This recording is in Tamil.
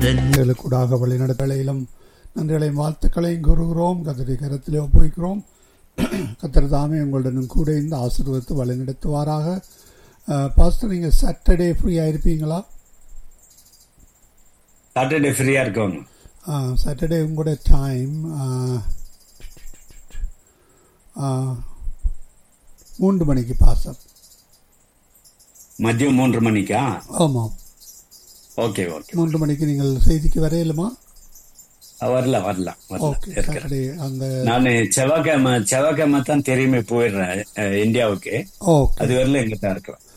எங்களுக்கூடாக வழிநடத்தலையிலும் நன்றிகளையும் வாழ்த்துக்களையும் கூறுகிறோம் கத்தரை கரத்திலே ஒப்புவிக்கிறோம் கத்தர் தாமே உங்களுடனும் கூட இந்த ஆசீர்வதித்து வழிநடத்துவாராக பாஸ்டர் நீங்கள் சாட்டர்டே ஃப்ரீயாக இருப்பீங்களா சாட்டர்டே ஃப்ரீயா இருக்கோம் சாட்டர்டே உங்களோட டைம் மூன்று மணிக்கு பாசம் மதியம் மூன்று மணிக்கா ஆமாம் ஓகே ஓகே மூன்று மணிக்கு நீங்கள் செய்திக்கு வரையிலுமா வரல வரலாம் வரல ஓகே இருக்கிறேன் சாட்டர்டே அந்த நான் செவ்வாய்க்கிழமை செவ்வாய்க்கிழமை தான் தெரியுமே போயிடுறேன் அஹ், இந்தியாவுக்கு ஓகே அது வரல எங்க தான் இருக்கிறேன்